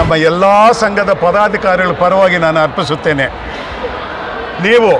ನಮ್ಮ ಎಲ್ಲ ಸಂಘದ ಪದಾಧಿಕಾರಿಗಳ ಪರವಾಗಿ ನಾನು ಅರ್ಪಿಸುತ್ತೇನೆ ನೀವು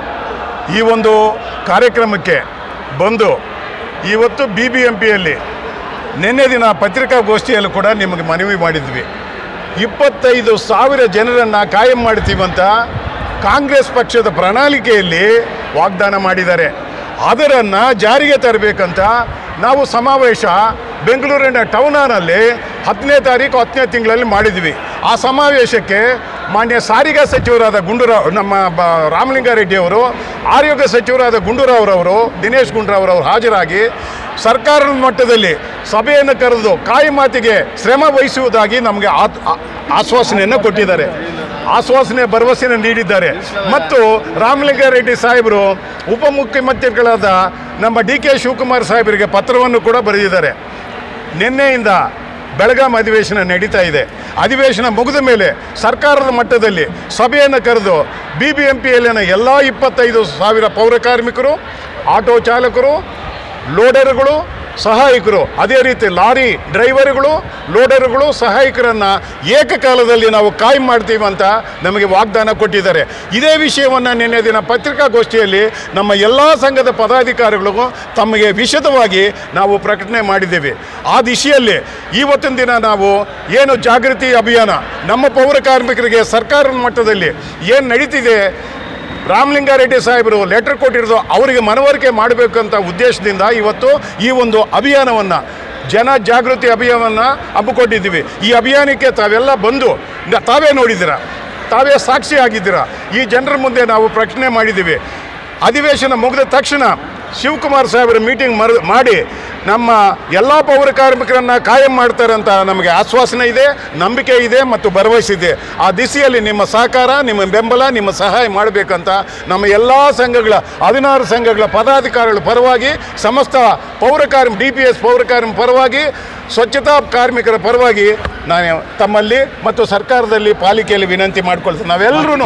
ಈ ಒಂದು ಕಾರ್ಯಕ್ರಮಕ್ಕೆ ಬಂದು ಇವತ್ತು ಬಿ ಬಿ ಎಂ ಪಿಯಲ್ಲಿ ನಿನ್ನೆ ದಿನ ಪತ್ರಿಕಾಗೋಷ್ಠಿಯಲ್ಲೂ ಕೂಡ ನಿಮಗೆ ಮನವಿ ಮಾಡಿದ್ವಿ ಇಪ್ಪತ್ತೈದು ಸಾವಿರ ಜನರನ್ನು ಕಾಯಂ ಮಾಡ್ತೀವಂತ ಕಾಂಗ್ರೆಸ್ ಪಕ್ಷದ ಪ್ರಣಾಳಿಕೆಯಲ್ಲಿ ವಾಗ್ದಾನ ಮಾಡಿದ್ದಾರೆ ಅದರನ್ನು ಜಾರಿಗೆ ತರಬೇಕಂತ ನಾವು ಸಮಾವೇಶ ಬೆಂಗಳೂರಿನ ಟೌನ್ ಹಾಲ್ನಲ್ಲಿ ಹತ್ತನೇ ತಾರೀಕು ಹತ್ತನೇ ತಿಂಗಳಲ್ಲಿ ಮಾಡಿದ್ವಿ ಆ ಸಮಾವೇಶಕ್ಕೆ ಮಾನ್ಯ ಸಾರಿಗೆ ಸಚಿವರಾದ ಗುಂಡೂರಾವ್ ನಮ್ಮ ಬ ರಾಮಲಿಂಗಾರೆಡ್ಡಿ ಅವರು ಆರೋಗ್ಯ ಸಚಿವರಾದ ಗುಂಡೂರಾವ್ರವರು ದಿನೇಶ್ ಗುಂಡೂರಾವ್ರವರು ಹಾಜರಾಗಿ ಸರ್ಕಾರದ ಮಟ್ಟದಲ್ಲಿ ಸಭೆಯನ್ನು ಕರೆದು ಕಾಯಿ ಮಾತಿಗೆ ಶ್ರಮ ವಹಿಸುವುದಾಗಿ ನಮಗೆ ಆತ್- ಆ- ಆಶ್ವಾಸನೆಯನ್ನು ಕೊಟ್ಟಿದ್ದಾರೆ ಆಶ್ವಾಸನೆ ಭರವಸೆಯನ್ನು ನೀಡಿದ್ದಾರೆ ಮತ್ತು ರಾಮಲಿಂಗಾರೆಡ್ಡಿ ಸಾಹೇಬರು ಉಪಮುಖ್ಯಮಂತ್ರಿಗಳಾದ ನಮ್ಮ ಡಿ ಕೆ ಶಿವಕುಮಾರ್ ಸಾಹೇಬರಿಗೆ ಪತ್ರವನ್ನು ಕೂಡ ಬರೆದಿದ್ದಾರೆ ನಿನ್ನೆಯಿಂದ ಬೆಳಗಾಂ ಅಧಿವೇಶನ ನಡೀತಾ ಇದೆ ಅಧಿವೇಶನ ಮುಗಿದ ಮೇಲೆ ಸರ್ಕಾರದ ಮಟ್ಟದಲ್ಲಿ ಸಭೆಯನ್ನು ಕರೆದು ಬಿ ಬಿ ಎಂ ಪಿಯಲ್ಲಿನ ಎಲ್ಲ ಇಪ್ಪತ್ತೈದು ಸಾವಿರ ಪೌರ ಕಾರ್ಮಿಕರು ಆಟೋ ಚಾಲಕರು ಲೋಡರ್ಗಳು ಸಹಾಯಕರು ಅದೇ ರೀತಿ ಲಾರಿ ಡ್ರೈವರ್ಗಳು ಲೋಡರ್ಗಳು ಸಹಾಯಕರನ್ನು ಏಕಕಾಲದಲ್ಲಿ ನಾವು ಕಾಯಂ ಮಾಡ್ತೀವಿ ಅಂತ ನಮಗೆ ವಾಗ್ದಾನ ಕೊಟ್ಟಿದ್ದಾರೆ ಇದೇ ವಿಷಯವನ್ನು ನಿನ್ನೆ ದಿನ ಪತ್ರಿಕಾಗೋಷ್ಠಿಯಲ್ಲಿ ನಮ್ಮ ಎಲ್ಲ ಸಂಘದ ಪದಾಧಿಕಾರಿಗಳಿಗೂ ತಮಗೆ ವಿಶದವಾಗಿ ನಾವು ಪ್ರಕಟಣೆ ಮಾಡಿದ್ದೇವೆ ಆ ದಿಶೆಯಲ್ಲಿ ಇವತ್ತಿನ ದಿನ ನಾವು ಏನು ಜಾಗೃತಿ ಅಭಿಯಾನ ನಮ್ಮ ಪೌರ ಕಾರ್ಮಿಕರಿಗೆ ಸರ್ಕಾರದ ಮಟ್ಟದಲ್ಲಿ ಏನು ನಡೀತಿದೆ ರಾಮಲಿಂಗಾರೆಡ್ಡಿ ಸಾಹೇಬರು ಲೆಟರ್ ಕೊಟ್ಟಿರೋದು ಅವರಿಗೆ ಮನವರಿಕೆ ಮಾಡಬೇಕಂತ ಉದ್ದೇಶದಿಂದ ಇವತ್ತು ಈ ಒಂದು ಅಭಿಯಾನವನ್ನು ಜನ ಜಾಗೃತಿ ಅಭಿಯಾನವನ್ನು ಹಮ್ಮಿಕೊಂಡಿದ್ದೀವಿ ಈ ಅಭಿಯಾನಕ್ಕೆ ತಾವೆಲ್ಲ ಬಂದು ನ- ತಾವೇ ನೋಡಿದ್ದೀರ ತಾವೇ ಸಾಕ್ಷಿ ಆಗಿದ್ದೀರಾ ಈ ಜನರ ಮುಂದೆ ನಾವು ಪ್ರಶ್ನೆ ಮಾಡಿದ್ದೀವಿ ಅಧಿವೇಶನ ಮುಗಿದ ತಕ್ಷಣ ಶಿವಕುಮಾರ್ ಸಾಹೇಬರ ಮೀಟಿಂಗ್ ಮರ ಮಾಡಿ ನಮ್ಮ ಎಲ್ಲ ಪೌರ ಕಾರ್ಮಿಕರನ್ನು ಕಾಯಂ ಮಾಡ್ತಾರೆ ಅಂತ ನಮಗೆ ಆಶ್ವಾಸನೆ ಇದೆ ನಂಬಿಕೆ ಇದೆ ಮತ್ತು ಭರವಸೆ ಇದೆ ಆ ದಿಸೆಯಲ್ಲಿ ನಿಮ್ಮ ಸಹಕಾರ ನಿಮ್ಮ ಬೆಂಬಲ ನಿಮ್ಮ ಸಹಾಯ ಮಾಡಬೇಕಂತ ನಮ್ಮ ಎಲ್ಲ ಸಂಘಗಳ ಹದಿನಾರು ಸಂಘಗಳ ಪದಾಧಿಕಾರಿಗಳ ಪರವಾಗಿ ಸಮಸ್ತ ಪೌರ ಕಾರ್ಮಿ ಡಿ ಪಿ ಎಸ್ ಪೌರ ಕಾರ್ಮಿಕ ಪರವಾಗಿ ಸ್ವಚ್ಛತಾ ಕಾರ್ಮಿಕರ ಪರವಾಗಿ ನಾನು ತಮ್ಮಲ್ಲಿ ಮತ್ತು ಸರ್ಕಾರದಲ್ಲಿ ಪಾಲಿಕೆಯಲ್ಲಿ ವಿನಂತಿ ಮಾಡ್ಕೊಳ್ತೀನಿ ನಾವೆಲ್ಲರೂ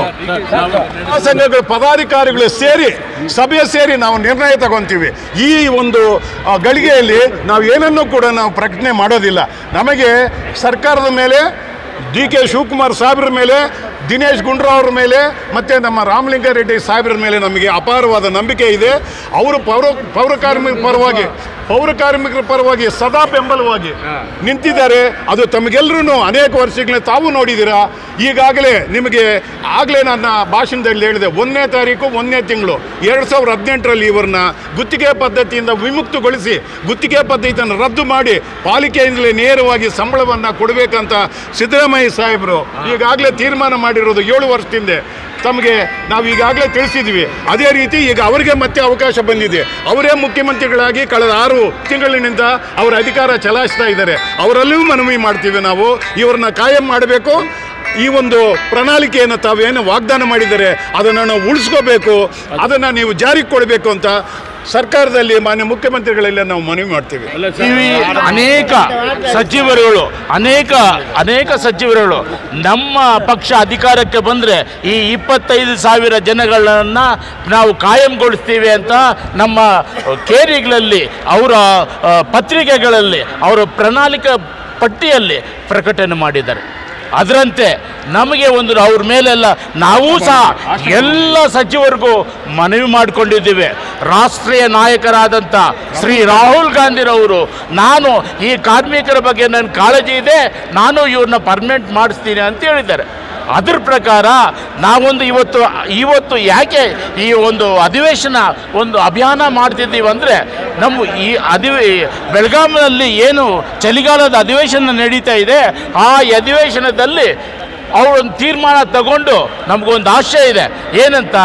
ಆ ಸಂಘಗಳ ಪದಾಧಿಕಾರಿಗಳು ಸೇರಿ ಸಭೆ ಸೇರಿ ನಾವು ನಿರ್ಣಯ ತಗೊಂತೀವಿ ಈ ಒಂದು ಆ, ಗಳಿಗೆಯಲ್ಲಿ ನಾವು ಏನನ್ನೂ ಕೂಡ ನಾವು ಪ್ರಕಟಣೆ ಮಾಡೋದಿಲ್ಲ ನಮಗೆ ಸರ್ಕಾರದ ಮೇಲೆ ಡಿ ಕೆ ಶಿವಕುಮಾರ್ ಸಾಹೇಬ್ರ ಮೇಲೆ ದಿನೇಶ್ ಗುಂಡ್ರಾವ್ ಅವ್ರ ಮೇಲೆ ಮತ್ತು ನಮ್ಮ ರಾಮಲಿಂಗಾರೆಡ್ಡಿ ಸಾಹೇಬ್ರ ಮೇಲೆ ನಮಗೆ ಅಪಾರವಾದ ನಂಬಿಕೆ ಇದೆ ಅವರು ಪೌರ ಪೌರ ಕಾರ್ಮಿಕರ ಪರವಾಗಿ ಪೌರ ಕಾರ್ಮಿಕರ ಪರವಾಗಿ ಸದಾ ಬೆಂಬಲವಾಗಿ ನಿಂತಿದ್ದಾರೆ ಅದು ತಮಗೆಲ್ಲರೂ ಅನೇಕ ವರ್ಷಗಳ ತಾವು ನೋಡಿದ್ದೀರಾ ಈಗಾಗಲೇ ನಿಮಗೆ ಆಗಲೇ ನನ್ನ ಭಾಷಣದಲ್ಲಿ ಹೇಳಿದೆ ಒಂದನೇ ತಾರೀಕು ಒಂದನೇ ತಿಂಗಳು ಎರಡು ಸಾವಿರದ ಹದಿನೆಂಟರಲ್ಲಿ ಇವರನ್ನ ಗುತ್ತಿಗೆ ಪದ್ಧತಿಯಿಂದ ವಿಮುಕ್ತಗೊಳಿಸಿ ಗುತ್ತಿಗೆ ಪದ್ಧತಿಯನ್ನು ರದ್ದು ಮಾಡಿ ಪಾಲಿಕೆಯಿಂದಲೇ ನೇರವಾಗಿ ಸಂಬಳವನ್ನು ಕೊಡಬೇಕಂತ ಸಿದ್ದರಾಮಯ್ಯ ಸಾಹೇಬರು ಈಗಾಗಲೇ ತೀರ್ಮಾನ ಮಾಡಿರೋದು ಏಳು ವರ್ಷದಿಂದ ತಮಗೆ ನಾವು ಈಗಾಗಲೇ ತಿಳಿಸಿದ್ವಿ ಅದೇ ರೀತಿ ಈಗ ಅವರಿಗೆ ಮತ್ತೆ ಅವಕಾಶ ಬಂದಿದೆ ಅವರೇ ಮುಖ್ಯಮಂತ್ರಿಗಳಾಗಿ ಕಳೆದ ಆರು ತಿಂಗಳಿನಿಂದ ಅವರ ಅಧಿಕಾರ ಚಲಾಯಿಸ್ತಾ ಇದ್ದಾರೆ ಅವರಲ್ಲೂ ಮನವಿ ಮಾಡ್ತೀವಿ ನಾವು ಇವ್ರನ್ನ ಕಾಯಂ ಮಾಡಬೇಕು ಈ ಒಂದು ಪ್ರಣಾಳಿಕೆಯನ್ನು ತಾವೇನು ವಾಗ್ದಾನ ಮಾಡಿದ್ದಾರೆ ಅದನ್ನು ನಾವು ಉಳಿಸ್ಕೋಬೇಕು ಅದನ್ನು ನೀವು ಜಾರಿಗೆ ಕೊಡಬೇಕು ಅಂತ ಸರ್ಕಾರದಲ್ಲಿ ಮಾನ್ಯ ಮುಖ್ಯಮಂತ್ರಿಗಳೆಲ್ಲ ನಾವು ಮನವಿ ಮಾಡ್ತೀವಿ ಇವಿ ಅನೇಕ ಸಚಿವರುಗಳು ಅನೇಕ ಅನೇಕ ಸಚಿವರುಗಳು ನಮ್ಮ ಪಕ್ಷ ಅಧಿಕಾರಕ್ಕೆ ಬಂದರೆ ಈ ಇಪ್ಪತ್ತೈದು ಸಾವಿರ ಜನಗಳನ್ನ ನಾವು ಕಾಯಂಗೊಳಿಸ್ತೀವಿ ಅಂತ ನಮ್ಮ ಕೇರಿಗಳಲ್ಲಿ ಅವರ ಆ, ಪತ್ರಿಕೆಗಳಲ್ಲಿ ಅವರ ಪ್ರಣಾಳಿಕೆ ಪಟ್ಟಿಯಲ್ಲಿ ಪ್ರಕಟಣೆ ಮಾಡಿದ್ದಾರೆ ಅದರಂತೆ ನಮಗೆ ಒಂದು ಅವ್ರ ಮೇಲೆಲ್ಲ ನಾವೂ ಸಹ ಎಲ್ಲ ಸಚಿವರಿಗೂ ಮನವಿ ಮಾಡಿಕೊಂಡಿದ್ದೀವಿ ರಾಷ್ಟ್ರೀಯ ನಾಯಕರಾದಂಥ ಶ್ರೀ ರಾಹುಲ್ ಗಾಂಧಿರವರು ನಾನು ಈ ಕಾರ್ಮಿಕರ ಬಗ್ಗೆ ನನ್ನ ಕಾಳಜಿ ಇದೆ ನಾನು ಇವ್ರನ್ನ ಪರ್ಮನೆಂಟ್ ಮಾಡಿಸ್ತೀನಿ ಅಂತ ಹೇಳಿದ್ದಾರೆ ಅದ್ರ ಪ್ರಕಾರ ನಾವೊಂದು ಇವತ್ತು ಇವತ್ತು ಯಾಕೆ ಈ ಒಂದು ಅಧಿವೇಶನ ಒಂದು ಅಭಿಯಾನ ಮಾಡ್ತಿದ್ದೀವಿ ಅಂದರೆ ನಮ್ಮ ಈ ಅಧಿವೇ ಬೆಳಗಾವಿನಲ್ಲಿ ಏನು ಚಳಿಗಾಲದ ಅಧಿವೇಶನ ನಡೀತಾ ಇದೆ ಆ ಅಧಿವೇಶನದಲ್ಲಿ ಅವರೊಂದು ತೀರ್ಮಾನ ತಗೊಂಡು ನಮಗೊಂದು ಆಶಯ ಇದೆ ಏನಂತ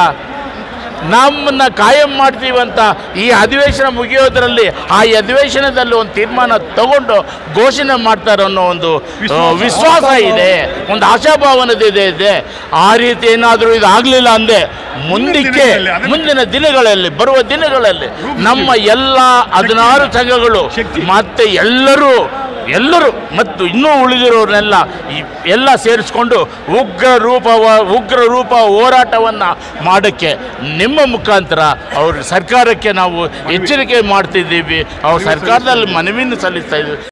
ನಮ್ಮನ್ನ ಕಾಯಂ ಮಾಡ್ತೀವಂತ ಈ ಅಧಿವೇಶನ ಮುಗಿಯೋದ್ರಲ್ಲಿ ಆ ಅಧಿವೇಶನದಲ್ಲಿ ಒಂದು ತೀರ್ಮಾನ ತಗೊಂಡು ಘೋಷಣೆ ಮಾಡ್ತಾರೆ ಅನ್ನೋ ಒಂದು ಆ, ವಿಶ್ವಾಸ ಇದೆ ಒಂದು ಆಶಾಭಾವನದ ಇದೆ ಇದೆ ಆ ರೀತಿ ಏನಾದರೂ ಇದು ಆಗಲಿಲ್ಲ ಅಂದೆ ಮುಂದಕ್ಕೆ ದಿನಗಳಲ್ಲಿ, ಅದನ್ನ- ಮುಂದಿನ ದಿನಗಳಲ್ಲಿ ಬರುವ ದಿನಗಳಲ್ಲಿ ನಮ್ಮ ಎಲ್ಲ ಹದಿನಾರು ಸಂಘಗಳು ಮತ್ತೆ ಎಲ್ಲರೂ ಎಲ್ಲರೂ ಮತ್ತು ಇನ್ನೂ ಉಳಿದಿರೋರನ್ನೆಲ್ಲ ಈ- ಎಲ್ಲ ಸೇರಿಸ್ಕೊಂಡು ಉಗ್ರ ರೂಪ ಉಗ್ರ ರೂಪ ಹೋರಾಟವನ್ನು ಮಾಡೋಕ್ಕೆ ನಿಮ್ಮ ಮುಖಾಂತರ ಅವ್ರ ಸರ್ಕಾರಕ್ಕೆ ನಾವು ಎಚ್ಚರಿಕೆ ಮಾಡ್ತಿದ್ದೀವಿ ಅವ್ರ ಸರ್ಕಾರದಲ್ಲಿ ಮನವಿಯನ್ನು ಸಲ್ಲಿಸ್ತಾ ಇದ್ದೀವಿ